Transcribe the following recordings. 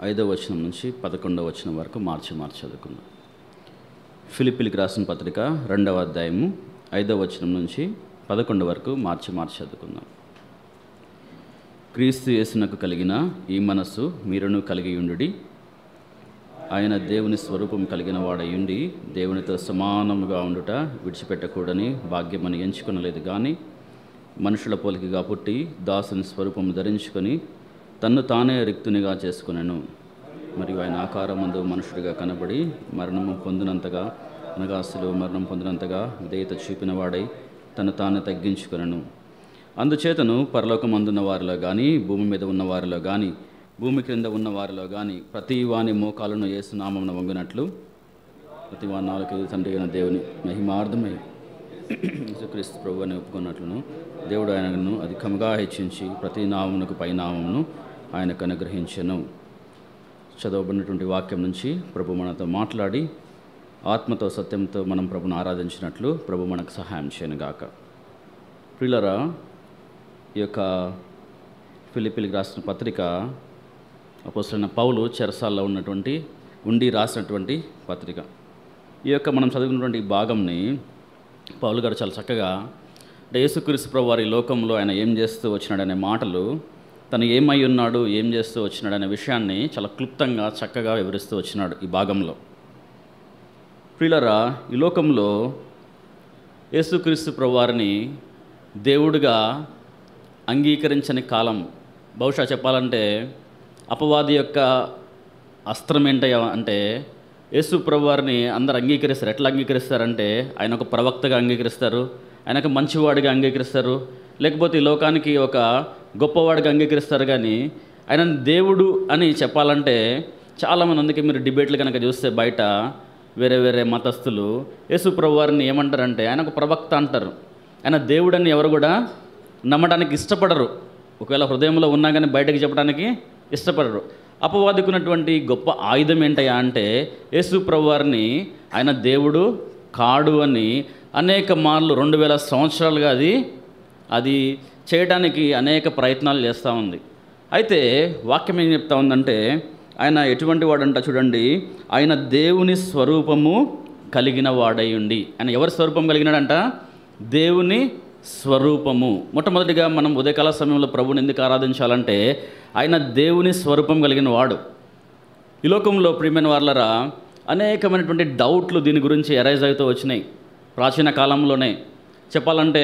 ఐదవ వచనం నుంచి పదకొండవ వచనం వరకు మార్చి మార్చి చదువుకుందాం ఫిలిపిలికి రాసిన పత్రిక రెండవ అధ్యాయము ఐదవ వచనం నుంచి పదకొండు వరకు మార్చి మార్చి చదువుకుందాం క్రీస్తు యేసునకు కలిగిన ఈ మనస్సు మీరును కలిగి ఉండుడి ఆయన దేవుని స్వరూపం కలిగిన వాడయుండి దేవునితో సమానముగా ఉండుట విడిచిపెట్టకూడని భాగ్యమని ఎంచుకొనలేదు కానీ మనుషుల పోలికగా పుట్టి దాసుని స్వరూపము ధరించుకొని తన్ను తానే రిక్తునిగా చేసుకునెను మరియు ఆయన ఆకారమందు మనుషుడిగా కనబడి మరణము పొందినంతగా అనగా శిలువ మరణం పొందినంతగా విధేయత చూపిన వాడై తను తాను తగ్గించుకొనెను అందుచేతను పరలోకమందున్న వారిలో కానీ భూమి మీద ఉన్న వారిలో కానీ భూమి క్రింద ఉన్న వారిలో కానీ ప్రతి వాని మోకాలను ఏసునామమున వంగినట్లు ప్రతి వాని నాలుగు తండ్రి అయిన దేవుని మహిమార్థమై యేసుక్రీస్తు ప్రభు అని ఒప్పుకున్నట్లును దేవుడు ఆయనను అధికముగా హెచ్చించి ప్రతి నామమునకు పై నామమును ఆయనకు అనుగ్రహించెను చదవబడినటువంటి వాక్యం నుంచి ప్రభు మనతో మాట్లాడి ఆత్మతో సత్యంతో మనం ప్రభుని ఆరాధించినట్లు ప్రభు మనకు సహాయం చేయనుగాక ప్రియులరా ఈ యొక్క ఫిలిపిలికి రాసిన పత్రిక అపోసరైన పౌలు చెరసాల్లో ఉన్నటువంటి ఉండి రాసినటువంటి పత్రిక ఈ యొక్క మనం చదువుకున్నటువంటి ఈ భాగంని పౌలు గారు చాలా చక్కగా అంటే యేసుక్రీస్తు ప్రభు వారి లోకంలో ఆయన ఏం చేస్తూ వచ్చినాడనే మాటలు తను ఏమై ఉన్నాడు ఏం చేస్తూ వచ్చినాడు అనే విషయాన్ని చాలా క్లుప్తంగా చక్కగా వివరిస్తూ వచ్చినాడు ఈ భాగంలో ప్రియులరా ఈ లోకంలో యేసుక్రీస్తు ప్రభువారిని దేవుడిగా అంగీకరించని కాలం బహుశా చెప్పాలంటే అపవాది యొక్క అస్త్రం ఏంటయ్యా అంటే యేసు ప్రభువారిని అందరు అంగీకరిస్తారు ఎట్లా అంగీకరిస్తారంటే ఆయన ఒక ప్రవక్తగా అంగీకరిస్తారు ఆయన ఒక మంచివాడిగా అంగీకరిస్తారు లేకపోతే ఈ లోకానికి ఒక గొప్పవాడిగా అంగీకరిస్తారు కానీ ఆయన దేవుడు అని చెప్పాలంటే చాలామంది అందుకే మీరు డిబేట్లు కనుక చూస్తే బయట వేరే వేరే మతస్థులు యేసు ప్రభువారిని ఏమంటారంటే ఆయన ఒక ప్రవక్త అంటారు ఆయన దేవుడని ఎవరు కూడా నమ్మడానికి ఇష్టపడరు ఒకవేళ హృదయంలో ఉన్నా కానీ బయటకు చెప్పడానికి ఇష్టపడరు అపవాదుకున్నటువంటి గొప్ప ఆయుధం ఏంటయ్యా అంటే యేసు ప్రభువారిని ఆయన దేవుడు కాడు అని అనేక మార్లు రెండు వేల సంవత్సరాలుగా అది అది చేయడానికి అనేక ప్రయత్నాలు చేస్తూ ఉంది అయితే వాక్యం ఏం చెప్తా ఉందంటే ఆయన ఎటువంటి వాడంట చూడండి ఆయన దేవుని స్వరూపము కలిగిన వాడై ఉండి ఆయన ఎవరి స్వరూపం కలిగినాడంట దేవుని స్వరూపము మొట్టమొదటిగా మనం ఉదయకాల సమయంలో ప్రభుని ఎందుకు ఆరాధించాలంటే ఆయన దేవుని స్వరూపం కలిగిన వాడు ఈ లోకంలో ప్రియమైన వాళ్ళరా అనేకమైనటువంటి డౌట్లు దీని గురించి ఎరైజ్ అవుతూ వచ్చినాయి ప్రాచీన కాలంలోనే చెప్పాలంటే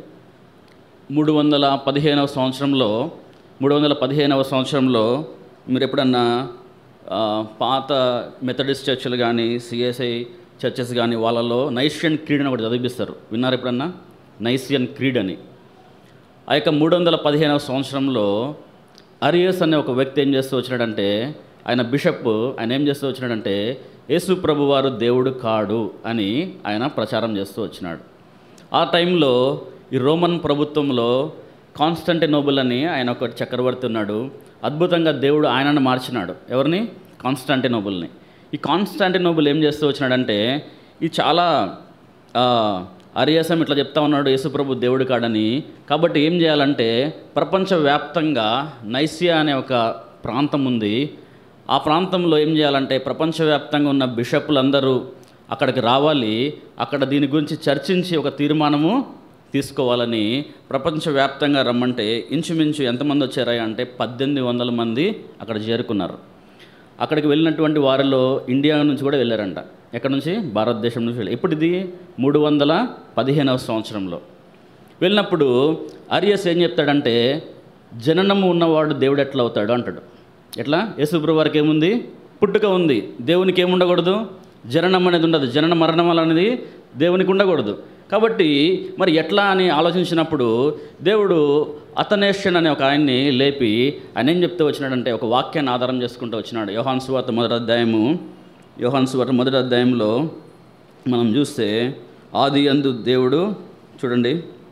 మూడు వందల పదిహేనవ సంవత్సరంలో మూడు వందల పదిహేనవ సంవత్సరంలో మీరు ఎప్పుడన్నా ఆ, పాత మెథడిస్ట్ చర్చిలు కానీ సిఎస్ఐ చర్చెస్ కానీ వాళ్ళలో నైషియన్ క్రీడ్ అని ఒకటి చదివిస్తారు విన్నారు ఎప్పుడన్నా నైసియన్ క్రీడ్ అని ఆ యొక్క మూడు వందల పదిహేనవ సంవత్సరంలో అరియస్ అనే ఒక వ్యక్తి ఏం చేస్తూ వచ్చినాడంటే ఆయన బిషప్ ఆయన ఏం చేస్తూ వచ్చినాడంటే యేసు ప్రభువారు దేవుడు కాడు అని ఆయన ప్రచారం చేస్తూ వచ్చినాడు ఆ టైంలో ఈ రోమన్ ప్రభుత్వంలో కాన్స్టంటినోబుల్ అని ఆయన ఒక చక్రవర్తి ఉన్నాడు అద్భుతంగా దేవుడు ఆయనను మార్చినాడు ఎవరిని కాన్స్టాంటినోబుల్ని ఈ కాన్స్టాంటినోబుల్ ఏం చేస్తూ వచ్చినాడంటే ఈ చాలా ఆ, అరియాసం ఇట్లా చెప్తా ఉన్నాడు యేసుప్రభు దేవుడు కాడని కాబట్టి ఏం చేయాలంటే ప్రపంచవ్యాప్తంగా నైసియా అనే ఒక ప్రాంతం ఉంది ఆ ప్రాంతంలో ఏం చేయాలంటే ప్రపంచవ్యాప్తంగా ఉన్న బిషప్లందరూ అక్కడికి రావాలి అక్కడ దీని గురించి చర్చించి ఒక తీర్మానము తీసుకోవాలని ప్రపంచవ్యాప్తంగా రమ్మంటే ఇంచుమించు ఎంతమంది వచ్చారా అంటే పద్దెనిమిది వందల మంది అక్కడ చేరుకున్నారు అక్కడికి వెళ్ళినటువంటి వారిలో ఇండియా నుంచి కూడా వెళ్ళారంట ఎక్కడి నుంచి భారతదేశం నుంచి వెళ్ళి ఇప్పుడు ఇది మూడు వందల పదిహేనవ సంవత్సరంలో వెళ్ళినప్పుడు ఆర్యస్ ఏం చెప్తాడంటే జననము ఉన్నవాడు దేవుడు ఎట్లా అవుతాడు అంటాడు ఎట్లా యేసుప్రభు వారికి ఏముంది పుట్టుక ఉంది దేవునికి ఏముండకూడదు జననం అనేది ఉండదు జనన మరణం అనేది దేవునికి ఉండకూడదు కాబట్టి మరి ఎట్లా అని ఆలోచించినప్పుడు దేవుడు అతనేషన్ అనే ఒక ఆయన్ని లేపి ఆయన ఏం చెప్తూ వచ్చినాడంటే ఒక వాక్యాన్ని ఆధారం చేసుకుంటూ వచ్చినాడు యోహాన్ సువార్త మొదటి అధ్యాయము యోహాన్ సువార్త మొదటి అధ్యాయంలో మనం చూస్తే ఆది అందు దేవుడు చూడండి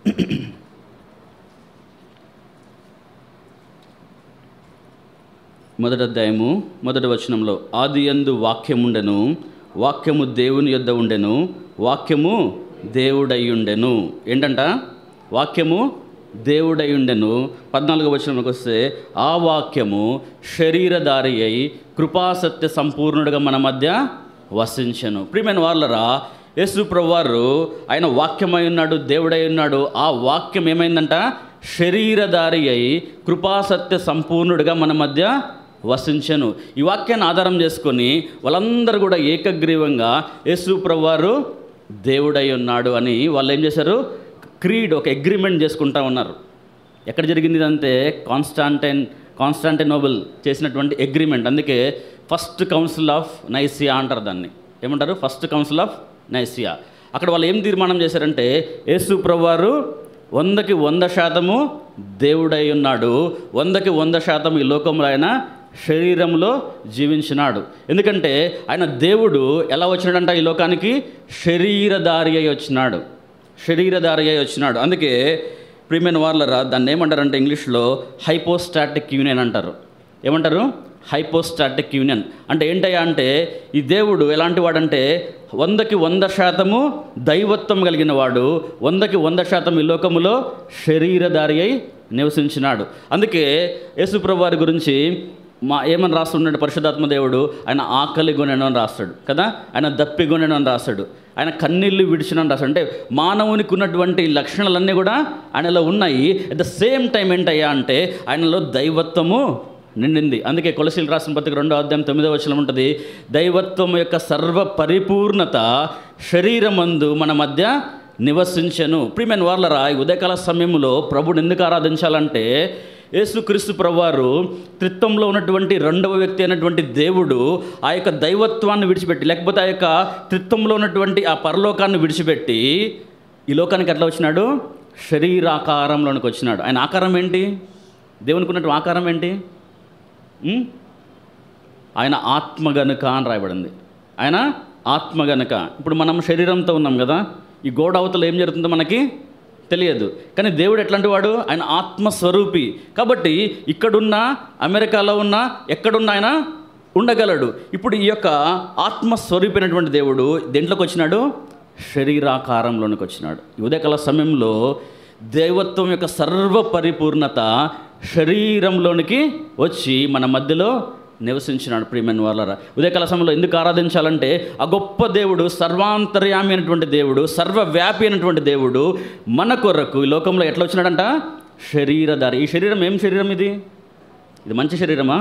మొదటి అధ్యాయము మొదటి వచనంలో ఆది యందు వాక్యముండెను వాక్యము దేవుని యొద్ద ఉండెను వాక్యము దేవుడై ఉండెను ఏంటంట వాక్యము దేవుడై ఉండెను పద్నాలుగో వచనంలోకి వస్తే ఆ వాక్యము శరీరధారి అయి కృపాసత్య సంపూర్ణుడిగా మన మధ్య వసించెను ప్రియమైన వాళ్ళరా యేసు ప్రభువారు ఆయన వాక్యమై ఉన్నాడు దేవుడై ఉన్నాడు ఆ వాక్యం ఏమైందంట శరీరధారి అయి కృపాసత్య సంపూర్ణుడిగా మన మధ్య వసించెను ఈ వాక్యాన్ని ఆధారం చేసుకొని వాళ్ళందరూ కూడా ఏకగ్రీవంగా యేసు ప్రభువారు దేవుడై ఉన్నాడు అని వాళ్ళు ఏం చేశారు క్రీడ్ ఒక అగ్రిమెంట్ చేసుకుంటా ఉన్నారు ఎక్కడ జరిగింది ఇదంటే కాన్స్టాంటైన్ కాన్స్టాంటినోబుల్ చేసినటువంటి అగ్రిమెంట్ అందుకే ఫస్ట్ కౌన్సిల్ ఆఫ్ నైసియా అంటారు దాన్ని ఏమంటారు ఫస్ట్ కౌన్సిల్ ఆఫ్ నైసియా అక్కడ వాళ్ళు ఏం తీర్మానం చేశారంటే యేసు ప్రభువారు వందకి వంద శాతము దేవుడై ఉన్నాడు వందకి వంద శాతం ఈ లోకంలో ఆయన శరీరంలో జీవించినాడు ఎందుకంటే ఆయన దేవుడు ఎలా వచ్చినాడంట ఈ లోకానికి శరీరధారి అయి వచ్చినాడు శరీరధారి అయి వచ్చినాడు అందుకే ప్రియమైన వాళ్ళరా దాన్ని ఏమంటారంటే ఇంగ్లీష్లో హైపోస్టాటిక్ యూనియన్ అంటారు ఏమంటారు హైపోస్టాటిక్ యూనియన్ అంటే ఏంటయ్యా అంటే ఈ దేవుడు ఎలాంటి వాడంటే వందకి వంద శాతము దైవత్వం కలిగిన వాడు వందకి వంద శాతం ఈ లోకములో శరీరధారి అయి నివసించినాడు అందుకే యేసుప్రభు వారి గురించి మా ఏమని రాస్తున్నాడు పరిశుధాత్మ దేవుడు ఆయన ఆకలి కొనను అని రాస్తాడు కదా ఆయన దప్పి కొనను అని రాస్తాడు ఆయన కన్నీళ్ళు విడిచినని రాస్తాడు అంటే మానవునికి ఉన్నటువంటి లక్షణాలన్నీ కూడా ఆయనలో ఉన్నాయి అట్ ద సేమ్ టైం ఏంటయ్యా అంటే ఆయనలో దైవత్వము నిండింది అందుకే కొలసీలు రాసిన పత్రిక రెండో అధ్యాయం తొమ్మిదో వచనం ఉంటుంది దైవత్వం యొక్క సర్వ పరిపూర్ణత శరీరమందు మన మధ్య నివసించను ప్రియమైన వాళ్ళరా ఈ ఉదయకాల సమయంలో ప్రభుని ఎందుకు ఆరాధించాలంటే యేసుక్రీస్తు ప్రభువారు త్రిత్వంలో ఉన్నటువంటి రెండవ వ్యక్తి అయినటువంటి దేవుడు ఆ యొక్క దైవత్వాన్ని విడిచిపెట్టి లేకపోతే ఆ యొక్క త్రిత్వంలో ఉన్నటువంటి ఆ పరలోకాన్ని విడిచిపెట్టి ఈ లోకానికి ఎట్లా వచ్చినాడు శరీరాకారంలోనికి వచ్చినాడు ఆయన ఆకారం ఏంటి దేవునికి ఉన్నటువంటి ఆకారం ఏంటి ఉం? ఆయన ఆత్మ గనుక అని రాయబడింది ఆయన ఆత్మ గనుక ఇప్పుడు మనం శరీరంతో ఉన్నాం కదా ఈ గోడ అవతల ఏం జరుగుతుందో మనకి తెలియదు కానీ దేవుడు ఎట్లాంటి వాడు ఆయన ఆత్మస్వరూపి కాబట్టి ఇక్కడున్న అమెరికాలో ఉన్న ఎక్కడున్న ఆయన ఉండగలడు ఇప్పుడు ఈ యొక్క ఆత్మస్వరూపైనటువంటి దేవుడు దేంట్లోకి వచ్చినాడు శరీరాకారంలోనికి వచ్చినాడు ఈ ఉదయకాల సమయంలో దైవత్వం యొక్క సర్వ పరిపూర్ణత శరీరంలోనికి వచ్చి మన మధ్యలో నివసించినాడు ప్రియమైన వాళ్ళరా ఉదయకాల సమయంలో ఎందుకు ఆరాధించాలంటే ఆ గొప్ప దేవుడు సర్వాంతర్యామి అయినటువంటి దేవుడు సర్వవ్యాపి అయినటువంటి దేవుడు మన కొరకు ఈ లోకంలో ఎట్లా వచ్చినాడంట శరీరధారి ఈ శరీరం ఏం శరీరం ఇది ఇది మంచి శరీరమా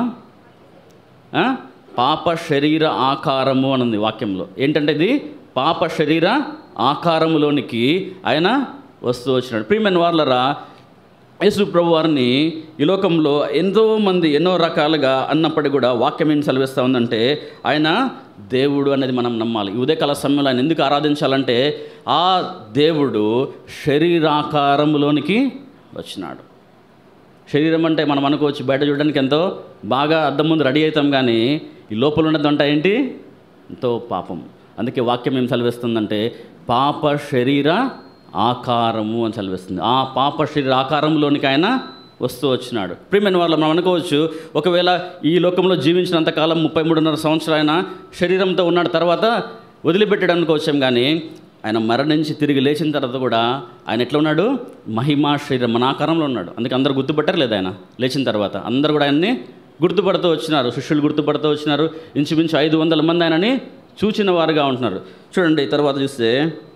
ఆ? పాప శరీర ఆకారము అని ఉంది వాక్యంలో ఏంటంటే ఇది పాప శరీర ఆకారములోనికి ఆయన వస్తూ వచ్చినాడు ప్రియమైన వాళ్ళరా యేసు ప్రభు వారిని ఈ లోకంలో ఎంతో మంది ఎన్నో రకాలుగా అన్నప్పటికీ కూడా వాక్యం ఏం సెలవిస్తూ ఉందంటే ఆయన దేవుడు అనేది మనం నమ్మాలి ఈ ఉదయకాల సమయంలో ఆయన ఎందుకు ఆరాధించాలంటే ఆ దేవుడు శరీరాకారములోనికి వచ్చినాడు శరీరం అంటే మనం అనుకోవచ్చు బయట చూడడానికి ఎంతో బాగా అద్దం ముందు రెడీ అవుతాం కానీ ఈ లోపల ఉన్నదంట ఏంటి ఎంతో పాపం అందుకే వాక్యం ఏం సెలవిస్తుందంటే పాప శరీర ఆకారము అని సెలవిస్తుంది ఆ పాప శరీర ఆకారంలోనికి ఆయన వస్తూ వచ్చినాడు ప్రియమైన వాళ్ళు మనం అనుకోవచ్చు ఒకవేళ ఈ లోకంలో జీవించినంత కాలం ముప్పై మూడున్నర సంవత్సరాలు ఆయన శరీరంతో ఉన్నాడు తర్వాత వదిలిపెట్టాడు అనుకోవచ్చాం కానీ ఆయన మరణించి తిరిగి లేచిన తర్వాత కూడా ఆయన ఎట్లా ఉన్నాడు మహిమా శరీరం మన ఆకారంలో ఉన్నాడు అందుకే అందరు గుర్తుపట్టారు లేదు ఆయన లేచిన తర్వాత అందరు కూడా ఆయన్ని గుర్తుపడుతూ వచ్చినారు శిష్యులు గుర్తుపడుతూ వచ్చినారు ఇంచుమించు ఐదు వందల మంది ఆయనని చూచిన వారుగా ఉంటున్నారు చూడండి తర్వాత చూస్తే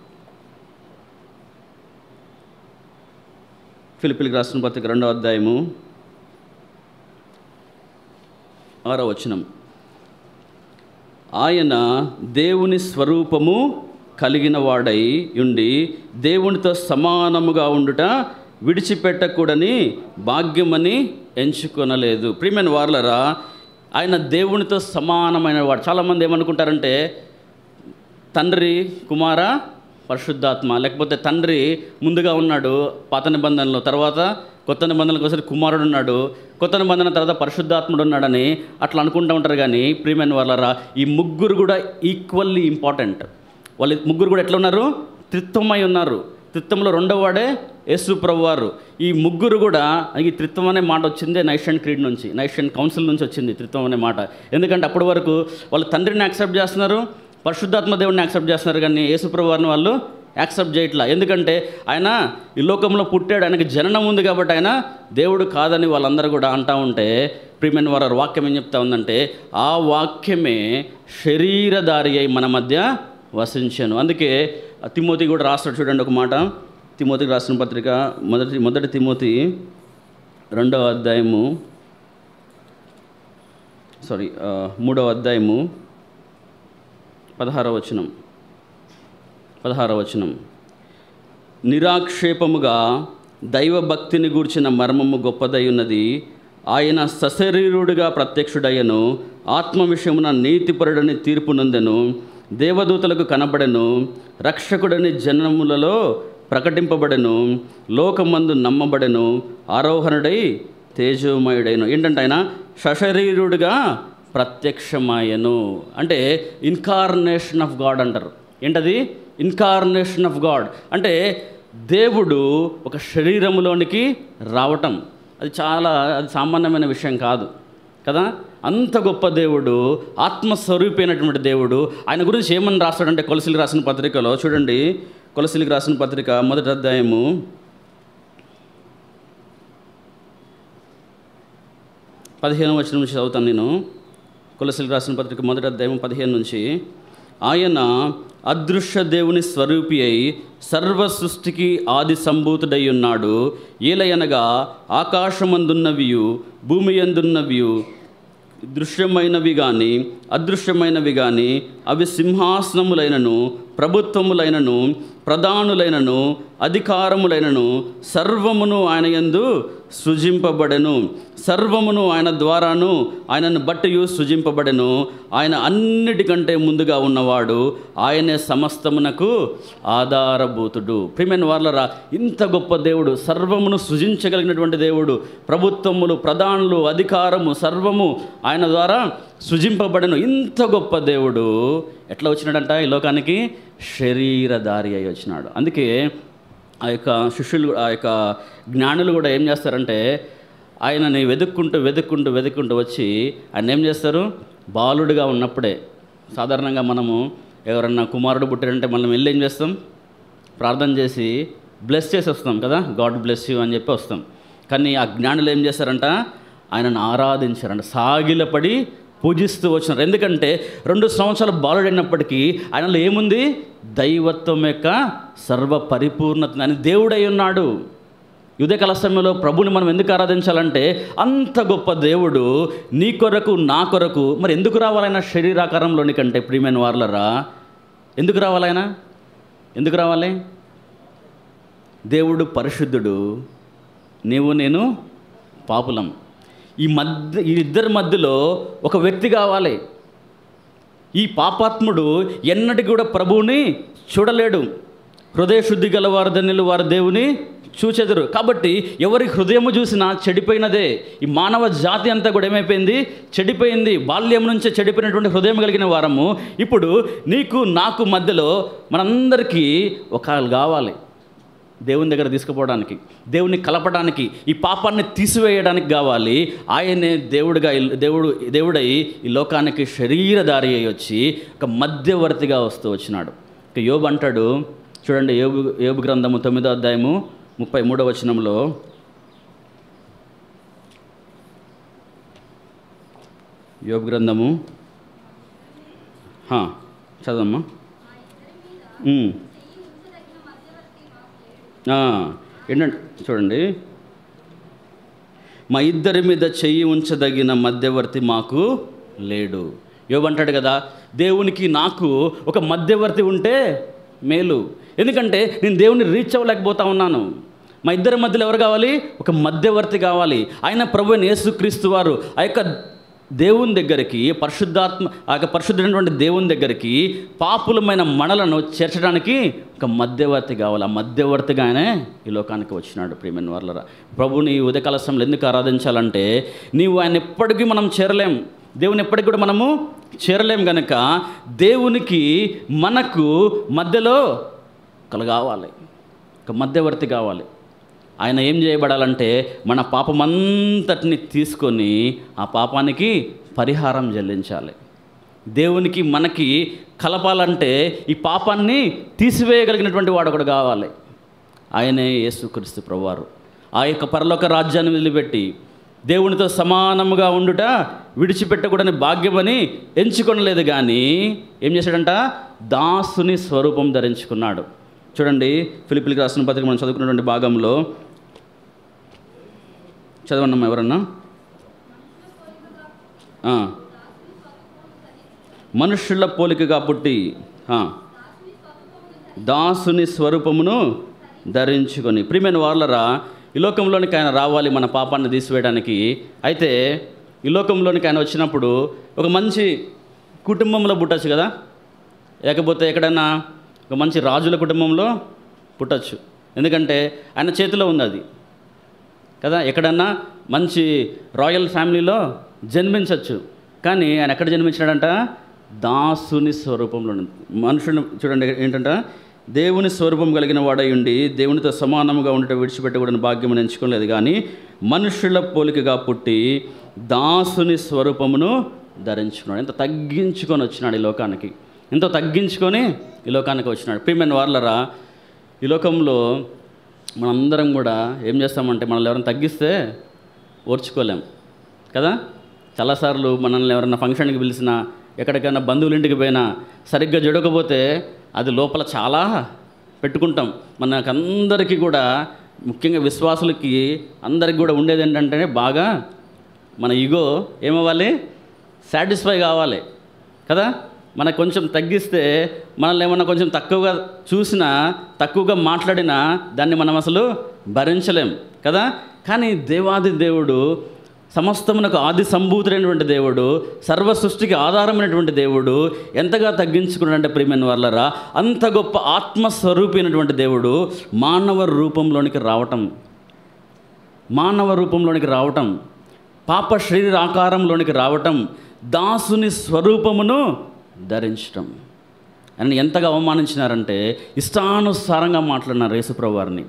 ఫిలిపిలికి రాసిన పత్రిక రెండవ అధ్యాయము ఆరో వచనం ఆయన దేవుని స్వరూపము కలిగిన వాడై ఉండి దేవునితో సమానముగా ఉండుట విడిచిపెట్టకూడని భాగ్యమని ఎంచుకొనలేదు ప్రియమైన వార్లరా ఆయన దేవునితో సమానమైన వాడు చాలామంది ఏమనుకుంటారంటే తండ్రి కుమార పరిశుద్ధాత్మ లేకపోతే తండ్రి ముందుగా ఉన్నాడు పాత నిబంధనలో తర్వాత కొత్త నిబంధనలకు ఒకసారి కుమారుడు ఉన్నాడు కొత్త నిబంధన తర్వాత పరిశుద్ధాత్ముడు ఉన్నాడని అట్లా అనుకుంటూ ఉంటారు కానీ ప్రియమైన వాళ్ళరా ఈ ముగ్గురు కూడా ఈక్వల్లీ ఇంపార్టెంట్ వాళ్ళు ముగ్గురు కూడా ఎట్లా ఉన్నారు త్రిత్వమై ఉన్నారు త్రిత్వంలో రెండవ వాడే యేసు ప్రభు వారు ఈ ముగ్గురు కూడా ఈ త్రిత్వం అనే మాట వచ్చిందే నైషన్ క్రీడ్ నుంచి నైషన్ కౌన్సిల్ నుంచి వచ్చింది త్రిత్వం అనే మాట ఎందుకంటే అప్పటి వరకు వాళ్ళు తండ్రిని యాక్సెప్ట్ చేస్తున్నారు పరిశుద్ధాత్మ దేవుడిని యాక్సెప్ట్ చేస్తున్నారు కానీ యేసుప్రభు వారిని వాళ్ళు యాక్సెప్ట్ చేయట్లా ఎందుకంటే ఆయన ఈ లోకంలో పుట్టాడు ఆయనకి జననం ఉంది కాబట్టి ఆయన దేవుడు కాదని వాళ్ళందరూ కూడా అంటా ఉంటే ప్రియమైన వారు వాక్యం ఏం చెప్తా ఉందంటే ఆ వాక్యమే శరీరధారి అయి మన మధ్య వసించాను అందుకే తిమోతి కూడా రాస్తాడు చూడండి ఒక మాట తిమోతికి రాసిన పత్రిక మొదటి మొదటి తిమోతి రెండవ అధ్యాయము సారీ ఆ, మూడవ అధ్యాయము పదహారవ వచనం పదహారవ వచనం నిరాక్షేపముగా దైవభక్తిని గూర్చిన మర్మము గొప్పదై ఉన్నది ఆయన సశరీరుడిగా ప్రత్యక్షుడయ్యను ఆత్మ విషయమున నీతిపరుడని తీర్పు నొందెను దేవదూతలకు కనబడెను రక్షకుడని జనములలో ప్రకటింపబడెను లోకమందు నమ్మబడెను ఆరోహణుడై తేజోమయుడైన ఏంటంటే ఆయన సశరీరుడిగా ప్రత్యక్షమాయను అంటే ఇన్కార్నేషన్ ఆఫ్ గాడ్ అంటారు ఏంటది ఇన్కార్నేషన్ ఆఫ్ గాడ్ అంటే దేవుడు ఒక శరీరములోనికి రావటం అది చాలా అది సామాన్యమైన విషయం కాదు కదా అంత గొప్ప దేవుడు ఆత్మస్వరూపైనటువంటి దేవుడు ఆయన గురించి ఏమని రాస్తాడంటే కొలసిలికి రాసిన పత్రికలో చూడండి కొలసిలికి రాసిన పత్రిక మొదటి అధ్యాయము పదిహేను వచ్చిన నుంచి చదువుతాను నేను కొలసిలికి రాసిన పత్రిక మొదటి అధ్యాయం పదిహేను నుంచి ఆయన అదృశ్య దేవుని స్వరూపి అయి సర్వ సృష్టికి ఆది సంభూతుడై ఉన్నాడు ఏలయనగా ఆకాశమందున్నవియు భూమి ఎందున్నవియు దృశ్యమైనవి కానీ అదృశ్యమైనవి కానీ అవి సింహాసనములైనను ప్రభుత్వములైనను ప్రధానులైనను అధికారములైనను సర్వమును ఆయన యందు సృజింపబడెను సర్వమును ఆయన ద్వారాను ఆయనను బట్టి సృజింపబడెను ఆయన అన్నిటికంటే ముందుగా ఉన్నవాడు ఆయనే సమస్తమునకు ఆధారభూతుడు ప్రియమైన వాళ్ళరా ఇంత గొప్ప దేవుడు సర్వమును సృజించగలిగినటువంటి దేవుడు ప్రభుత్వములు ప్రధానులు అధికారము సర్వము ఆయన ద్వారా సృజింపబడెను ఇంత గొప్ప దేవుడు ఎట్లా వచ్చినాడంట ఈ లోకానికి శరీరధారి అయి వచ్చినాడు అందుకే ఆ యొక్క శిష్యులు ఆ యొక్క జ్ఞానులు కూడా ఏం చేస్తారంటే ఆయనని వెతుక్కుంటూ వెతుక్కుంటూ వెతుక్కుంటూ వచ్చి ఆయన ఏం చేస్తారు బాలుడిగా ఉన్నప్పుడే సాధారణంగా మనము ఎవరన్నా కుమారుడు పుట్టారంటే మనం వెళ్ళి ఏం చేస్తాం ప్రార్థన చేసి బ్లెస్ చేసి వస్తాం కదా గాడ్ బ్లెస్ యూ అని చెప్పి వస్తాం కానీ ఆ జ్ఞానులు ఏం చేస్తారంట ఆయనను ఆరాధించారంట సాగిలపడి పూజిస్తూ వచ్చినారు ఎందుకంటే రెండు సంవత్సరాలు బాలుడైనప్పటికీ ఆయనలో ఏముంది దైవత్వం యొక్క సర్వ పరిపూర్ణత అని దేవుడై ఉన్నాడు యుదయకాల సమయంలో ప్రభుని మనం ఎందుకు ఆరాధించాలంటే అంత గొప్ప దేవుడు నీ కొరకు నా కొరకు మరి ఎందుకు రావాలైనా శరీరాకారంలోని కంటే ప్రియమైన వార్లరా ఎందుకు రావాలైనా ఎందుకు రావాలి దేవుడు పరిశుద్ధుడు నీవు నేను పాపులం ఈ మధ్య ఈ ఇద్దరి మధ్యలో ఒక వ్యక్తి కావాలి ఈ పాపాత్ముడు ఎన్నటికి కూడా ప్రభువుని చూడలేడు హృదయ శుద్ధి గల వారు ధన్యులు వారు దేవుని చూచెదరు కాబట్టి ఎవరి హృదయము చూసినా చెడిపోయినదే ఈ మానవ జాతి అంతా కూడా ఏమైపోయింది చెడిపోయింది బాల్యం నుంచే చెడిపోయినటువంటి హృదయం కలిగిన వారము ఇప్పుడు నీకు నాకు మధ్యలో మనందరికీ ఒక కావాలి దేవుని దగ్గర తీసుకుపోవడానికి దేవుని కలపడానికి ఈ పాపాన్ని తీసివేయడానికి కావాలి ఆయనే దేవుడిగా ఈ- దేవుడు దేవుడై ఈ లోకానికి శరీరధారి అయి వచ్చి ఒక మధ్యవర్తిగా వస్తూ వచ్చినాడు ఇక యోబు అంటాడు చూడండి యోబు యోబు గ్రంథము తొమ్మిదో అధ్యాయము ముప్పై మూడో వచనంలో యోబు గ్రంథము హా, చదవమ్మా ఉమ్. ఆ, ఏంటంటే చూడండి మా ఇద్దరి మీద చెయ్యి ఉంచదగిన మధ్యవర్తి మాకు లేడు యోబంటాడు కదా దేవునికి నాకు ఒక మధ్యవర్తి ఉంటే మేలు ఎందుకంటే నేను దేవుని రీచ్ అవ్వలేకపోతా ఉన్నాను మా ఇద్దరి మధ్యలో ఎవరు కావాలి ఒక మధ్యవర్తి కావాలి ఆయన ప్రభు అయిన యేసుక్రీస్తు వారు ఆ యొక్క దేవుని దగ్గరికి పరిశుద్ధాత్మ ఆ యొక్క పరిశుద్ధమైనటువంటి దేవుని దగ్గరికి పాపులమైన మనలను చేర్చడానికి ఒక మధ్యవర్తి కావాలి ఆ మధ్యవర్తిగా ఆయనే ఈ లోకానికి వచ్చినాడు ప్రియమైన వాళ్ళరా ప్రభుని ఈ ఉదయకాల సమయంలో ఎందుకు ఆరాధించాలంటే నీవు ఆయన ఎప్పటికీ మనం చేరలేం దేవుని ఎప్పటికి కూడా మనము చేరలేం గనక దేవునికి మనకు మధ్యలో కలగావాలి ఒక మధ్యవర్తి కావాలి ఆయన ఏం చేయబడాలంటే మన పాపమంతటిని తీసుకొని ఆ పాపానికి పరిహారం చెల్లించాలి దేవునికి మనకి కలపాలంటే ఈ పాపాన్ని తీసివేయగలిగినటువంటి వాడు ఒకడు కావాలి ఆయనే యేసుక్రీస్తు ప్రభువారు ఆ యొక్క పరలోక రాజ్యాన్ని వదిలిపెట్టి దేవునితో సమానముగా ఉండుట విడిచిపెట్టకూడని భాగ్యమని ఎంచుకొనలేదు కానీ ఏం చేశాడంట దాసుని స్వరూపం ధరించుకున్నాడు చూడండి ఫిలిపిలికి రాసిన పత్రిక మనం చదువుకున్నటువంటి భాగంలో చదవన్నమ్మా ఎవరన్నా ఆ. మనుష్యుల పోలికగా పుట్టి ఆ. దాసుని స్వరూపమును ధరించుకొని ప్రియమైన వాళ్ళరా ఈ లోకంలోనికి ఆయన రావాలి మన పాపాన్ని తీసివేయడానికి అయితే ఈ లోకంలోనికి ఆయన వచ్చినప్పుడు ఒక మంచి కుటుంబంలో పుట్టచ్చు కదా లేకపోతే ఎక్కడైనా ఒక మంచి రాజుల కుటుంబంలో పుట్టచ్చు ఎందుకంటే ఆయన చేతిలో ఉంది అది కదా ఎక్కడన్నా మంచి రాయల్ ఫ్యామిలీలో జన్మించవచ్చు కానీ ఆయన ఎక్కడ జన్మించాడంట దాసుని స్వరూపంలో మనుషుని చూడండి ఏంటంట దేవుని స్వరూపం కలిగిన వాడై ఉండి దేవునితో సమానంగా ఉండటం విడిచిపెట్టకూడని భాగ్యం ఎంచుకోలేదు కానీ మనుషుల పోలికగా పుట్టి దాసుని స్వరూపమును ధరించుకున్నాడు ఎంత తగ్గించుకొని వచ్చినాడు ఈ లోకానికి ఎంతో తగ్గించుకొని ఈ లోకానికి వచ్చినాడు ప్రియమైన వాళ్ళరా ఈ లోకంలో మనందరం కూడా ఏం చేస్తామంటే మనల్ని ఎవరైనా తగ్గిస్తే ఓర్చుకోలేం కదా చాలాసార్లు మనల్ని ఎవరైనా ఫంక్షన్కి పిలిచినా ఎక్కడికైనా బంధువుల ఇంటికి పోయినా సరిగ్గా జడకపోతే అది లోపల చాలా పెట్టుకుంటాం మనకందరికీ కూడా ముఖ్యంగా విశ్వాసులకి అందరికి కూడా ఉండేది ఏంటంటే బాగా మన ఈగో ఏమవ్వాలి సాటిస్ఫై కావాలి కదా మనకు కొంచెం తగ్గిస్తే మనల్ని ఏమన్నా కొంచెం తక్కువగా చూసినా తక్కువగా మాట్లాడినా దాన్ని మనం అసలు భరించలేం కదా కానీ దేవాది దేవుడు సమస్తమునకు ఆది సంభూతుడైనటువంటి దేవుడు సర్వ సృష్టికి ఆధారమైనటువంటి దేవుడు ఎంతగా తగ్గించుకున్నాడంటే ప్రియమైన వాళ్ళరా అంత గొప్ప ఆత్మస్వరూపి అయినటువంటి దేవుడు మానవ రూపంలోనికి రావటం మానవ రూపంలోనికి రావటం పాప శరీర ఆకారంలోనికి రావటం దాసుని స్వరూపమును ధరించటం అని ఎంతగా అవమానించినారంటే ఇష్టానుసారంగా మాట్లాడినారు యేసుప్రభు వారిని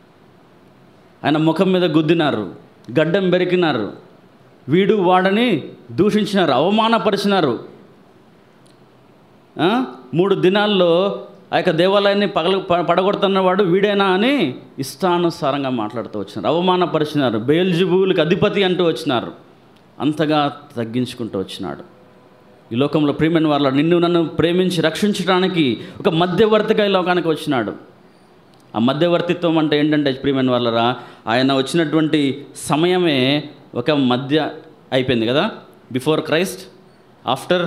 ఆయన ముఖం మీద గుద్దినారు గడ్డం బెరికినారు వీడు వాడని దూషించినారు అవమానపరిచినారు ఆ? మూడు దినాల్లో ఆ యొక్క దేవాలయాన్ని పగల ప- పడగొడుతున్నవాడు వీడేనా అని ఇష్టానుసారంగా మాట్లాడుతూ వచ్చినారు అవమానపరిచినారు బేల్జుబులకు అధిపతి అంటూ వచ్చినారు అంతగా తగ్గించుకుంటూ వచ్చినాడు ఈ లోకంలో ప్రేమైన వాళ్ళ నిన్ను నన్ను ప్రేమించి రక్షించడానికి ఒక మధ్యవర్తిగా ఈ లోకానికి వచ్చినాడు ఆ మధ్యవర్తిత్వం అంటే ఏంటంటే ప్రియమైన వాళ్ళరా ఆయన వచ్చినటువంటి సమయమే ఒక మధ్య అయిపోయింది కదా బిఫోర్ క్రైస్ట్ ఆఫ్టర్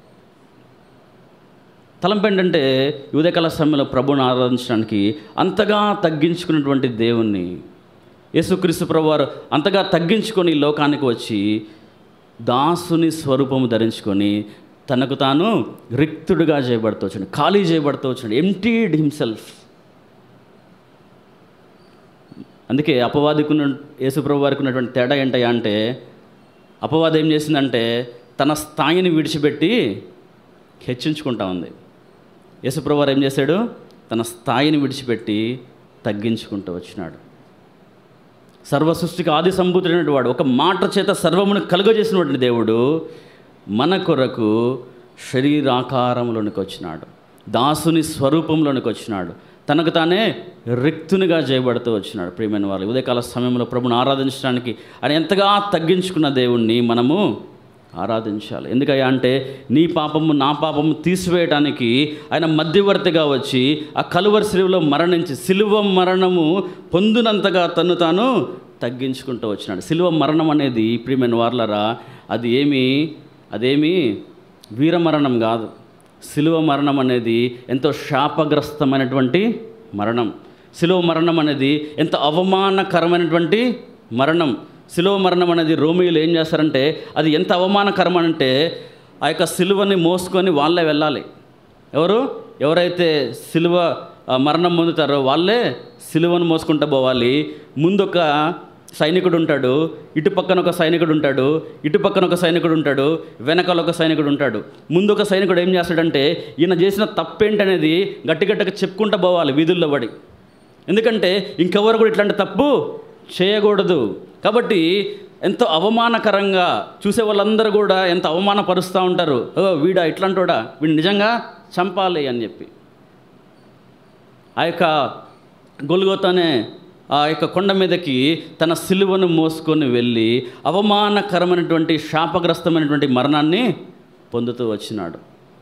తలంపు ఏంటంటే ఈ ఉదయకాల సమయంలో ప్రభుని ఆరాధించడానికి అంతగా తగ్గించుకున్నటువంటి దేవుణ్ణి యేసుక్రీస్తు ప్రభు వారు అంతగా తగ్గించుకొని ఈ లోకానికి వచ్చి దాసుని స్వరూపము ధరించుకొని తనకు తాను రిక్తుడుగా చేయబడుతూ వచ్చాడు ఖాళీ చేయబడుతూ వచ్చాడు ఎంటీడ్ హిమ్సెల్ఫ్ అందుకే అపవాదికున్న యేసుప్రభు వారికి ఉన్నటువంటి తేడా ఏంటయ్యా అంటే అపవాదం ఏం చేసిందంటే తన స్థాయిని విడిచిపెట్టి హెచ్చించుకుంటా ఉంది యేసుప్రభు వారు ఏం చేశాడు తన స్థాయిని విడిచిపెట్టి తగ్గించుకుంటూ వచ్చినాడు సర్వ సృష్టికి ఆది సంభూతుడైనటువంటి వాడు ఒక మాట చేత సర్వమును కలుగజేసినటువంటి దేవుడు మన కొరకు శరీరాకారంలోనికి వచ్చినాడు దాసుని స్వరూపంలోనికి వచ్చినాడు తనకు తానే రిక్తునిగా చేయబడుతూ వచ్చినాడు ప్రియమైన వాళ్ళు ఉదయకాల సమయంలో ప్రభుని ఆరాధించడానికి ఆయన ఎంతగా తగ్గించుకున్న దేవుణ్ణి మనము ఆరాధించాలి ఎందుకయ్యా అంటే నీ పాపము నా పాపము తీసివేయటానికి ఆయన మధ్యవర్తిగా వచ్చి ఆ కలువరి శిలువలో మరణించి సిలువ మరణము పొందినంతగా తను తాను తగ్గించుకుంటూ వచ్చినాడు సిలువ మరణం అనేది ప్రియమైన వార్లరా అది ఏమి అదేమి వీరమరణం కాదు సిలువ మరణం అనేది ఎంతో శాపగ్రస్తమైనటువంటి మరణం సిలువ మరణం అనేది ఎంత అవమానకరమైనటువంటి మరణం సిలువ మరణం అనేది రోమియోలు ఏం చేస్తారంటే అది ఎంత అవమానకరం అంటే ఆ యొక్క సిలువని మోసుకొని వాళ్ళే వెళ్ళాలి ఎవరు ఎవరైతే సిలువ ఆ, మరణం పొందుతారో వాళ్ళే సిలువను మోసుకుంటూ పోవాలి ముందొక సైనికుడు ఉంటాడు ఇటు పక్కన ఒక సైనికుడు ఉంటాడు ఇటు పక్కన ఒక సైనికుడు ఉంటాడు వెనకాల ఒక సైనికుడు ఉంటాడు ముందు ఒక సైనికుడు ఏం చేస్తాడంటే ఈయన చేసిన తప్పేంటనేది గట్టి గట్టిగా చెప్పుకుంటూ పోవాలి వీధుల్లో పడి ఎందుకంటే ఇంకెవరు కూడా ఇట్లాంటి తప్పు చేయకూడదు కాబట్టి ఎంతో అవమానకరంగా చూసే వాళ్ళందరూ కూడా ఎంత అవమానపరుస్తూ ఉంటారు ఓ వీడా ఇట్లాంటోడా వీడు నిజంగా చంపాలి అని చెప్పి ఆ యొక్క గొలుగోతనే ఆ యొక్క కొండ మీదకి తన సిలువను మోసుకొని వెళ్ళి అవమానకరమైనటువంటి శాపగ్రస్తమైనటువంటి మరణాన్ని పొందుతూ వచ్చినాడు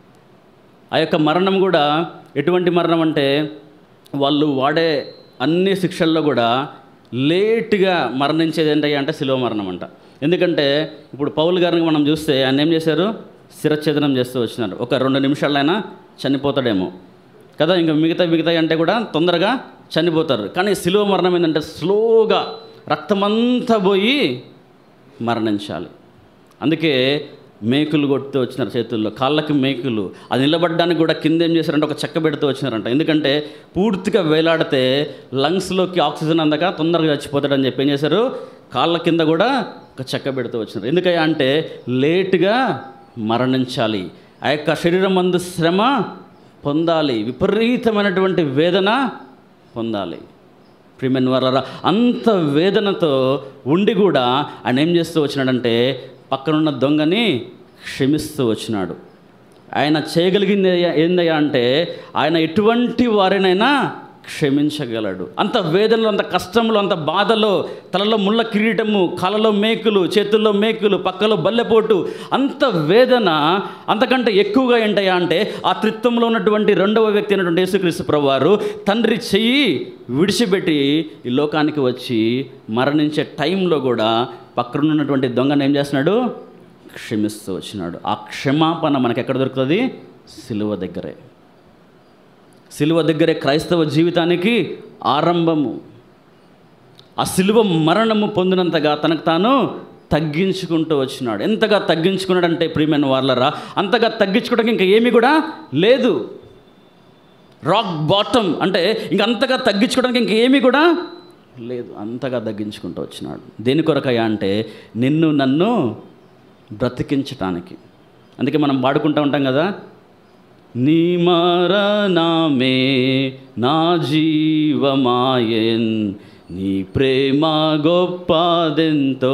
ఆ యొక్క మరణం కూడా ఎటువంటి మరణం అంటే వాళ్ళు వాడే అన్ని శిక్షల్లో కూడా లేట్గా మరణించేది ఏంటయ్యా అంటే శిలువ మరణం అంట ఎందుకంటే ఇప్పుడు పౌలు గారిని మనం చూస్తే ఆయన ఏం చేశారు శిరఛేదనం చేస్తూ వచ్చినారు ఒక రెండు నిమిషాలైనా చనిపోతాడేమో కదా ఇంకా మిగతా మిగతా అంటే కూడా తొందరగా చనిపోతారు కానీ శిలువ మరణం ఏంటంటే స్లోగా రక్తమంతా పోయి మరణించాలి అందుకే మేకులు కొడుతూ వచ్చినారు చేతుల్లో కాళ్ళకి మేకులు అది నిలబడడానికి కూడా కింద ఏం చేశారంటే ఒక చెక్క పెడుతూ వచ్చినారంట ఎందుకంటే పూర్తిగా వేలాడితే లంగ్స్లోకి ఆక్సిజన్ అందక తొందరగా చచ్చిపోతాడని చెప్పి ఏం చేశారు కాళ్ళ కింద కూడా ఒక చెక్క పెడుతూ వచ్చినారు ఎందుకయ్యా అంటే లేటుగా మరణించాలి ఆ యొక్క శరీరం మందు శ్రమ పొందాలి విపరీతమైనటువంటి వేదన పొందాలి ప్రిమెన్ వాళ్ళరా అంత వేదనతో ఉండి కూడా ఆయన ఏం చేస్తూ వచ్చినాడంటే పక్కనున్న దొంగని క్షమిస్తూ వచ్చినాడు ఆయన చేయగలిగింది ఏ- ఏందయ్యా అంటే ఆయన ఎటువంటి వారినైనా క్షమించగలడు అంత వేదనలో అంత కష్టంలో అంత బాధలో తలలో ముళ్ళ కిరీటము కాళ్ళలో మేకులు చేతుల్లో మేకులు పక్కలో బల్లెపోటు అంత వేదన అంతకంటే ఎక్కువగా ఏంటయ్యా అంటే ఆ త్రిత్వంలో ఉన్నటువంటి రెండవ వ్యక్తి అయినటువంటి యేసుక్రీస్తు ప్రభువారు తండ్రి చెయ్యి విడిచిపెట్టి ఈ లోకానికి వచ్చి మరణించే టైంలో కూడా పక్కన ఉన్నటువంటి దొంగను ఏం చేస్తున్నాడు క్షమిస్తూ వచ్చినాడు ఆ క్షమాపణ మనకి ఎక్కడ దొరుకుతుంది సిలువ దగ్గరే సిలువ దగ్గరే క్రైస్తవ జీవితానికి ఆరంభము ఆ సిలువ మరణము పొందినంతగా తనకు తాను తగ్గించుకుంటూ వచ్చినాడు ఎంతగా తగ్గించుకున్నాడంటే ప్రియమైన వాళ్ళరా అంతగా తగ్గించుకోవడానికి ఇంకా ఏమీ కూడా లేదు రాక్ బాటమ్ అంటే ఇంక అంతగా తగ్గించుకోవడానికి ఇంకేమీ కూడా లేదు అంతగా తగ్గించుకుంటూ వచ్చినాడు దేని కొరకయ్యా అంటే నిన్ను నన్ను బ్రతికించటానికి అందుకే మనం పాడుకుంటూ ఉంటాం కదా నీ మరణమే నా జీవమాయన్ నీ ప్రేమ గొప్పదెంతో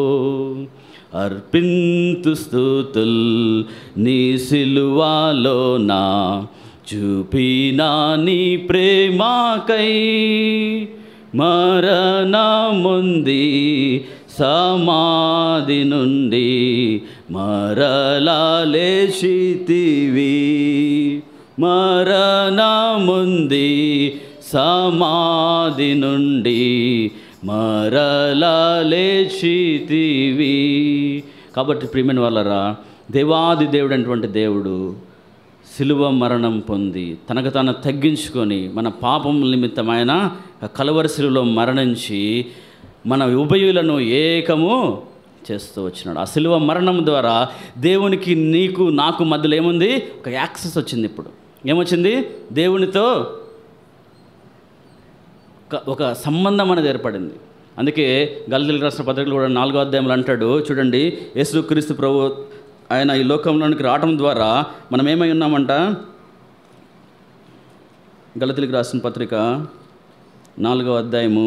అర్పింతు స్థుతుల్ నీ సిలువాలో నా చూపినా నీ ప్రేమాకై మరణముంది సమాధి నుండి మరలా లేచితివి మరణముంది సమాధి నుండి మరలా లేచితివి కాబట్టి ప్రియమైన వాళ్ళరా దేవాది దేవుడు అటువంటి దేవుడు సిలువ మరణం పొంది తనకు తాను తగ్గించుకొని మన పాపం నిమిత్తమైన కలవరి సిలువలో మరణించి మన ఉభయులను ఏకము చేస్తూ వచ్చినాడు ఆ సిలువ మరణం ద్వారా దేవునికి నీకు నాకు మధ్యలో ఏముంది ఒక యాక్సెస్ వచ్చింది ఇప్పుడు ఏమొచ్చింది దేవునితో ఒక- ఒక సంబంధం అనేది ఏర్పడింది అందుకే గల్దీలు రాసిన పత్రికలు కూడా నాలుగో అధ్యాయంలో అంటాడు చూడండి యేసుక్రీస్తు ప్రభు ఆయన ఈ లోకంలోనికి రావడం ద్వారా మనం ఏమై ఉన్నామంట గలతీలకు రాసిన పత్రిక నాలుగో అధ్యాయము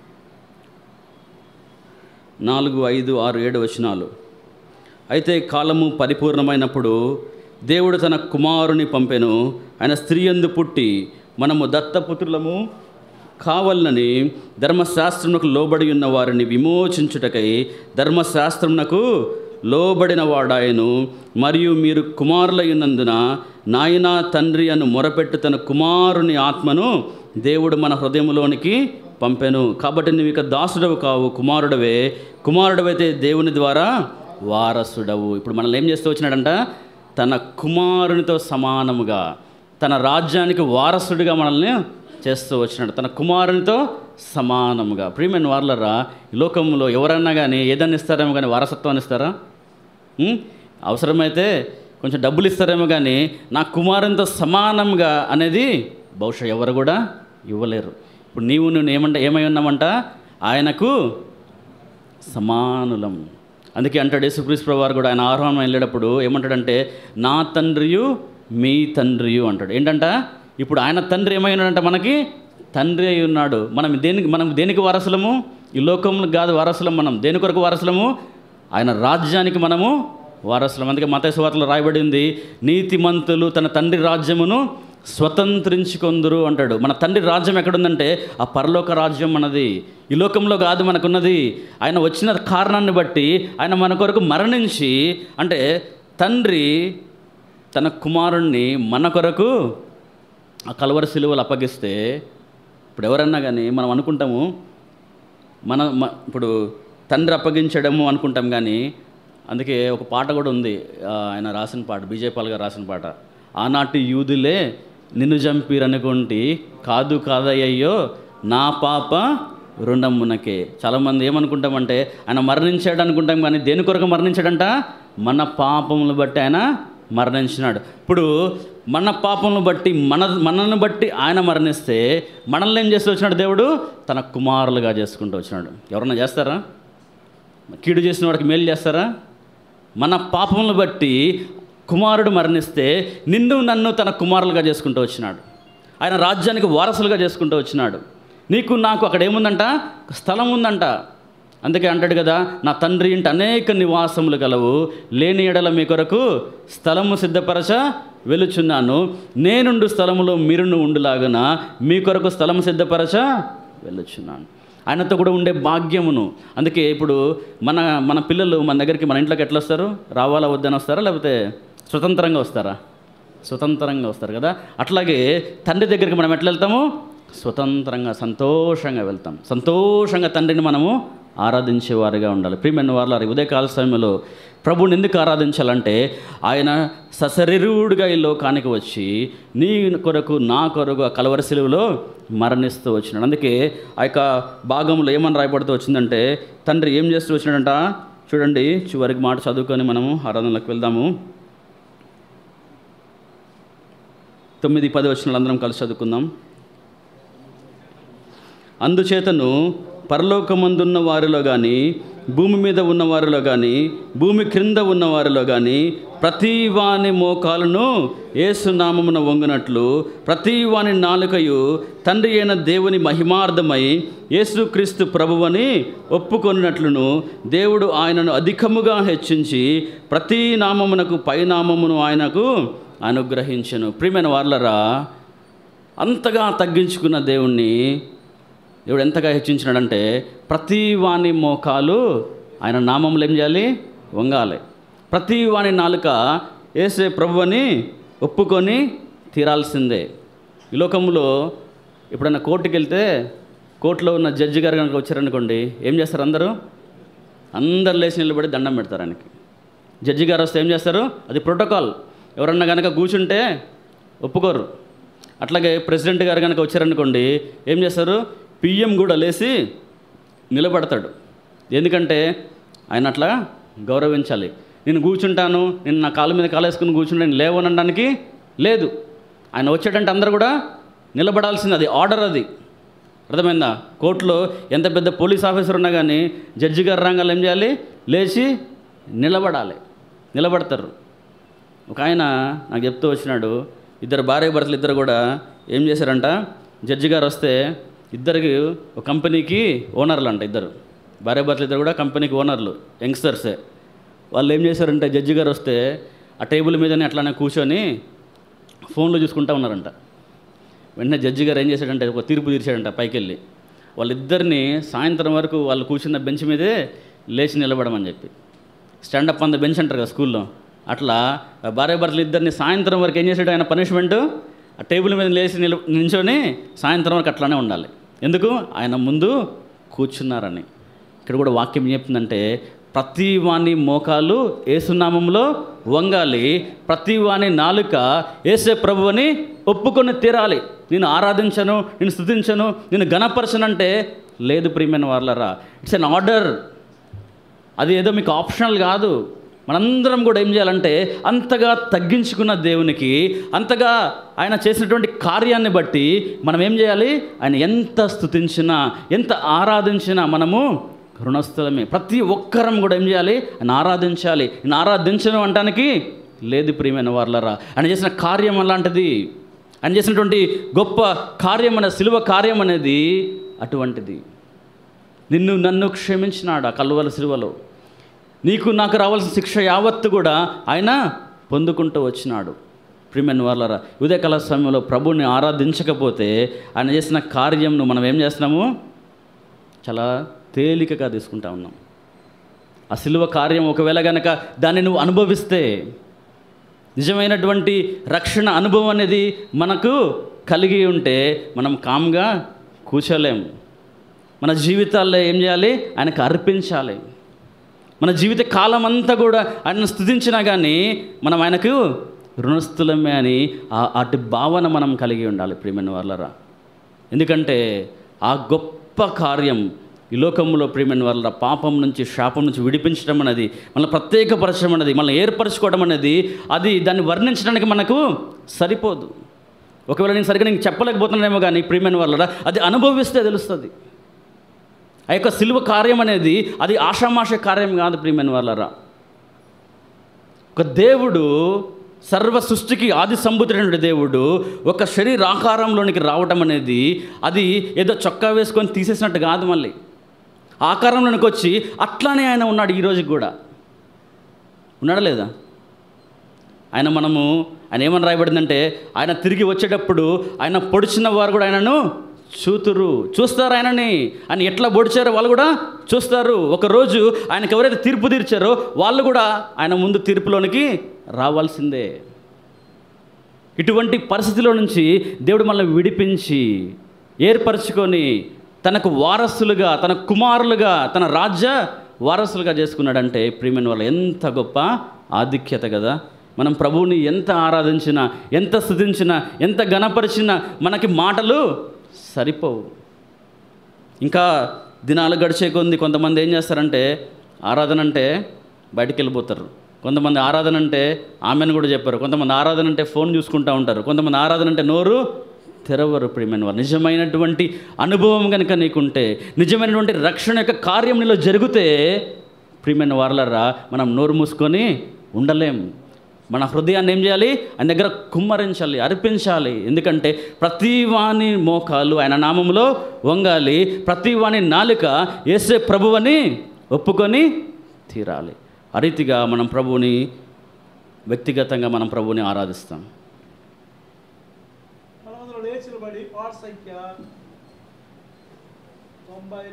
నాలుగు ఐదు ఆరు ఏడు వచనాలు అయితే కాలము పరిపూర్ణమైనప్పుడు దేవుడు తన కుమారుని పంపెను ఆయన స్త్రీ యందు పుట్టి మనము దత్తపుత్రులము కావాలని ధర్మశాస్త్రమునకు లోబడి ఉన్న వారిని విమోచించుటకై ధర్మశాస్త్రమునకు లోబడిన వాడాయను మరియు మీరు కుమారులైనందున నాయనా తండ్రి అను మొరపెట్టు తన కుమారుని ఆత్మను దేవుడు మన హృదయంలోనికి పంపెను కాబట్టి నువ్వు ఇక దాసుడవు కావు కుమారుడవే కుమారుడవైతే దేవుని ద్వారా వారసుడవు ఇప్పుడు మనల్ని ఏం చేస్తూ వచ్చినాడంట తన కుమారునితో సమానముగా తన రాజ్యానికి వారసుడిగా మనల్ని చేస్తూ వచ్చినాడు తన కుమారునితో సమానముగా ప్రియమైన వార్లరా ఈ లోకంలో ఎవరన్నా కానీ ఏదన్నా ఇస్తారేమో కానీ వారసత్వాన్ని ఇస్తారా ఉం? అవసరమైతే కొంచెం డబ్బులు ఇస్తారేమో కానీ నా కుమారునితో సమానంగా అనేది బహుశా ఎవరు కూడా ఇవ్వలేరు ఇప్పుడు నీవు నువ్వు ఏమంట ఏమై ఉన్నామంట ఆయనకు సమానులం అందుకే అంటాడు యేసుక్రీస్తు వారు కూడా ఆయన ఆహ్వానం వెళ్ళేటప్పుడు ఏమంటాడంటే నా తండ్రియు మీ తండ్రియు అంటాడు ఏంటంట ఇప్పుడు ఆయన తండ్రి ఏమై ఉన్నాడంట మనకి తండ్రి అయి ఉన్నాడు మనం దేనికి మనం దేనికి వారసులము ఈ లోకంలో కాదు వారసులం మనం దేని కొరకు వారసులము ఆయన రాజ్యానికి మనము వారసులం అందుకే మత సువార్తలో రాయబడింది నీతిమంతులు తన తండ్రి రాజ్యమును స్వతంత్రించుకొందురు అంటాడు మన తండ్రి రాజ్యం ఎక్కడుందంటే ఆ పరలోక రాజ్యం మనది ఈ లోకంలో కాదు మనకున్నది ఆయన వచ్చిన కారణాన్ని బట్టి ఆయన మన కొరకు మరణించి అంటే తండ్రి తన కుమారుణ్ణి మన కొరకు ఆ కలవర సిలువలు అప్పగిస్తే ఇప్పుడు ఎవరన్నా కానీ మనం అనుకుంటాము మన మ- ఇప్పుడు తండ్రి అప్పగించడము అనుకుంటాం కానీ అందుకే ఒక పాట కూడా ఉంది ఆ, ఆయన రాసిన పాట బీజేపాల్ గారు రాసిన పాట ఆనాటి యూదులే నిన్ను చంపిరనుకుంటి కాదు కాదయ్యో నా పాప రుణమునకే చాలామంది ఏమనుకుంటామంటే ఆయన మరణించాడు అనుకుంటాం కానీ దేని కొరకు మరణించాడంట మన పాపములు బట్టి ఆయన మరణించినాడు ఇప్పుడు మన పాపములను బట్టి మన మనల్ని బట్టి ఆయన మరణిస్తే మనల్ని ఏం చేస్తూ వచ్చినాడు దేవుడు తన కుమారులుగా చేసుకుంటూ వచ్చినాడు ఎవరన్నా చేస్తారా కీడు చేసిన వాడికి మేలు చేస్తారా మన పాపములను బట్టి కుమారుడు మరణిస్తే నిన్ను నన్ను తన కుమారులుగా చేసుకుంటూ వచ్చినాడు ఆయన రాజ్యానికి వారసులుగా చేసుకుంటూ వచ్చినాడు నీకు నాకు అక్కడ ఏముందంట స్థలం ఉందంట అందుకే అంటాడు కదా నా తండ్రి ఇంటి అనేక నివాసములు గలవు లేని ఎడల మీ కొరకు స్థలము సిద్ధపరచ వెలుచున్నాను నేనుండు స్థలములో మీరును ఉండులాగున మీ కొరకు స్థలము సిద్ధపరచ వెళ్ళుచున్నాను ఆయనతో కూడా ఉండే భాగ్యమును అందుకే ఇప్పుడు మన మన పిల్లలు మన దగ్గరికి మన ఇంట్లోకి ఎట్లా వస్తారు రావాలా వద్దని వస్తారా లేకపోతే స్వతంత్రంగా వస్తారా స్వతంత్రంగా వస్తారు కదా అట్లాగే తండ్రి దగ్గరికి మనం ఎట్లా వెళ్తాము స్వతంత్రంగా సంతోషంగా వెళ్తాం సంతోషంగా తండ్రిని మనము ఆరాధించేవారుగా ఉండాలి ప్రియమైన వాళ్ళ ఉదయకాల సమయంలో ప్రభుని ఎందుకు ఆరాధించాలంటే ఆయన సశరీరుడుగా ఈ లోకానికి వచ్చి నీ కొరకు నా కొరకు ఆ కలవరి సిలువలో మరణిస్తూ వచ్చినాడు అందుకే ఆ యొక్క భాగంలో ఏమని రాయబడుతూ వచ్చిందంటే తండ్రి ఏం చేస్తూ వచ్చినాడంట చూడండి చివరికి మాట చదువుకొని మనము ఆరాధనలోకి వెళ్దాము తొమ్మిది పది వచ్చిన అందరం కలిసి చదువుకుందాం అందుచేతను పరలోకమందున్న వారిలో కానీ భూమి మీద ఉన్న వారిలో కానీ భూమి క్రింద ఉన్న వారిలో కానీ ప్రతి వాని మోకాలను ఏసునామమున వంగునట్లు ప్రతి వాని నాలుకయు తండ్రి అయిన దేవుని మహిమార్థమై యేసుక్రీస్తు ప్రభువని ఒప్పుకొనినట్లును దేవుడు ఆయనను అధికముగా హెచ్చించి ప్రతి నామమునకు పైనామమును ఆయనకు అనుగ్రహించను ప్రియమైన వాళ్ళరా అంతగా తగ్గించుకున్న దేవుణ్ణి దేవుడు ఎంతగా హెచ్చించినాడంటే ప్రతి వాని మోకాలు ఆయన నామంలో ఏం చేయాలి వంగాలి ప్రతి వాని నాలుక ఏసే ప్రభువని ఒప్పుకొని తీరాల్సిందే ఈ లోకంలో ఎప్పుడైనా కోర్టుకి వెళ్తే కోర్టులో ఉన్న జడ్జి గారు కనుక వచ్చారనుకోండి ఏం చేస్తారు అందరూ అందరు లేచి నిలబడి దండం పెడతారు ఆయనకి జడ్జి గారు వస్తే ఏం చేస్తారు అది ప్రోటోకాల్ ఎవరన్నా కనుక కూర్చుంటే ఒప్పుకోరు అట్లాగే ప్రెసిడెంట్ గారు కనుక వచ్చారనుకోండి ఏం చేస్తారు పిఎం కూడా లేచి నిలబడతాడు ఎందుకంటే ఆయన అట్లా గౌరవించాలి నేను కూర్చుంటాను నేను నా కాళ్ళ మీద కాలు వేసుకుని కూర్చుంటే నేను లేవనడానికి లేదు ఆయన వచ్చాడంటే అందరూ కూడా నిలబడాల్సింది అది ఆర్డర్ అది అర్థమైందా కోర్టులో ఎంత పెద్ద పోలీస్ ఆఫీసర్ ఉన్నా కానీ జడ్జి గారు రంగాలు ఏం చేయాలి లేచి నిలబడాలి నిలబడతారు ఒక ఆయన నాకు చెప్తూ వచ్చినాడు ఇద్దరు భార్య భర్తలు ఇద్దరు కూడా ఏం చేశారంట జడ్జి గారు వస్తే ఇద్దరికి ఒక కంపెనీకి ఓనర్లు అంట ఇద్దరు భార్య భర్తలు ఇద్దరు కూడా కంపెనీకి ఓనర్లు యంగ్స్టర్సే వాళ్ళు ఏం చేశారంటే జడ్జి గారు వస్తే ఆ టేబుల్ మీదనే అట్లానే కూర్చొని ఫోన్లో చూసుకుంటా ఉన్నారంట వెంటనే జడ్జి గారు ఏం చేశాడంటే ఒక తీర్పు తీర్చాడంట పైకి వెళ్ళి వాళ్ళిద్దరిని సాయంత్రం వరకు వాళ్ళు కూర్చున్న బెంచ్ మీదే లేచి నిలబడమని చెప్పి స్టాండప్ ఆన్ ద బెంచ్ అంటారు కదా స్కూల్లో అట్లా భార్య భర్తలు ఇద్దరిని సాయంత్రం వరకు ఏం చేసాడు ఆయన పనిష్మెంట్ ఆ టేబుల్ మీద లేచి నిల నించొని సాయంత్రం వరకు అట్లానే ఉండాలి ఎందుకు ఆయన ముందు కూర్చున్నారని ఇక్కడ కూడా వాక్యం ఏం చెప్తుందంటే ప్రతి వాని మోకాలు ఏసునామంలో వంగాలి ప్రతి వాని నాలుక ఏసే ప్రభువని ఒప్పుకొని తీరాలి నేను ఆరాధించను నేను స్థుతించను నేను గణపరచనంటే లేదు ప్రియమైన వాళ్ళరా ఇట్స్ అన్ ఆర్డర్ అది ఏదో మీకు ఆప్షనల్ కాదు మనందరం కూడా ఏం చేయాలంటే అంతగా తగ్గించుకున్న దేవునికి అంతగా ఆయన చేసినటువంటి కార్యాన్ని బట్టి మనం ఏం చేయాలి ఆయన ఎంత స్థుతించినా ఎంత ఆరాధించినా మనము రుణస్థలమే ప్రతి ఒక్కరం కూడా ఏం చేయాలి ఆయన ఆరాధించాలి నేను ఆరాధించను అనటానికి లేదు ప్రియమైన వాళ్ళరా ఆయన చేసిన కార్యం అలాంటిది ఆయన చేసినటువంటి గొప్ప కార్యం అనే సిలువ కార్యం అనేది అటువంటిది నిన్ను నన్ను క్షమించినాడు ఆ కల్వల శిలువలో నీకు నాకు రావాల్సిన శిక్ష యావత్తు కూడా ఆయన పొందుకుంటూ వచ్చినాడు ప్రిమెన్ వాళ్ళరా ఉదయకాల సమయంలో ప్రభుని ఆరాధించకపోతే ఆయన చేసిన కార్యంను మనం ఏం చేస్తున్నాము చాలా తేలికగా తీసుకుంటా ఉన్నాం ఆ సిలువ కార్యం ఒకవేళ గనక దాన్ని నువ్వు అనుభవిస్తే నిజమైనటువంటి రక్షణ అనుభవం అనేది మనకు కలిగి ఉంటే మనం కామ్గా కూర్చోలేం మన జీవితాల్లో ఏం చేయాలి ఆయనకు అర్పించాలి మన జీవిత కాలం అంతా కూడా ఆయనను స్థుతించినా కానీ మనం ఆయనకు రుణస్థులమే అని ఆ- అటు భావన మనం కలిగి ఉండాలి ప్రియమైన వాళ్ళరా ఎందుకంటే ఆ గొప్ప కార్యం ఈ లోకంలో ప్రియమైన వాళ్ళ పాపం నుంచి శాపం నుంచి విడిపించడం అనేది మన ప్రత్యేకపరచడం అనేది మనల్ని ఏర్పరచుకోవడం అనేది అది దాన్ని వర్ణించడానికి మనకు సరిపోదు ఒకవేళ నేను సరిగ్గా నేను చెప్పలేకపోతున్నానేమో కానీ ప్రియమైన వాళ్ళ అది అనుభవిస్తే తెలుస్తుంది ఆ యొక్క సిలువ కార్యం అనేది అది ఆషామాష కార్యం కాదు ప్రియమైన వాళ్ళరా ఒక దేవుడు సర్వ సృష్టికి ఆది సంబుతుడైన దేవుడు ఒక శరీర ఆకారంలోనికి రావటం అనేది అది ఏదో చొక్కా వేసుకొని తీసేసినట్టు కాదు మళ్ళీ ఆకారంలోనికి వచ్చి అట్లానే ఆయన ఉన్నాడు ఈ రోజుకి కూడా ఉన్నాడా లేదా ఆయన మనము ఆయన ఏమని రాయబడిందంటే ఆయన తిరిగి వచ్చేటప్పుడు ఆయన పొడిచిన వారు కూడా ఆయనను చూతురు చూస్తారు ఆయనని ఆయన ఎట్లా పొడిచారో వాళ్ళు కూడా చూస్తారు ఒకరోజు ఆయనకు ఎవరైతే తీర్పు తీర్చారో వాళ్ళు కూడా ఆయన ముందు తీర్పులోనికి రావాల్సిందే ఇటువంటి పరిస్థితిలో నుంచి దేవుడు మనల్ని విడిపించి ఏర్పరచుకొని తనకు వారసులుగా తన కుమారులుగా తన రాజ్య వారసులుగా చేసుకున్నాడంటే ప్రియమైన వాళ్ళు ఎంత గొప్ప ఆధిక్యత కదా మనం ప్రభువుని ఎంత ఆరాధించినా ఎంత స్థుతించినా ఎంత గణపరిచినా మనకి మాటలు సరిపోవు ఇంకా దినాలు గడిచే కొంది కొంతమంది ఏం చేస్తారంటే ఆరాధన అంటే బయటికి వెళ్ళిపోతారు కొంతమంది ఆరాధన అంటే ఆమెను కూడా చెప్పారు కొంతమంది ఆరాధన అంటే ఫోన్ చూసుకుంటూ ఉంటారు కొంతమంది ఆరాధన అంటే నోరు తెరవరు ప్రియమైన వారు నిజమైనటువంటి అనుభవం కనుక నీకుంటే నిజమైనటువంటి రక్షణ యొక్క కార్యం నీలో జరిగితే ప్రియమైన వారలరా మనం నోరు మూసుకొని ఉండలేం మన హృదయాన్ని ఏం చేయాలి ఆయన దగ్గర కుమ్మరించాలి అర్పించాలి ఎందుకంటే ప్రతి వాని మోకాలు ఆయన నామంలో వంగాలి ప్రతి వాని నాలుక ఏసే ప్రభువని ఒప్పుకొని తీరాలి ఆ రీతిగా మనం ప్రభువుని వ్యక్తిగతంగా మనం ప్రభువుని ఆరాధిస్తాం మనమందరం లేచి నిలబడి పాట సంఖ్య తొంభై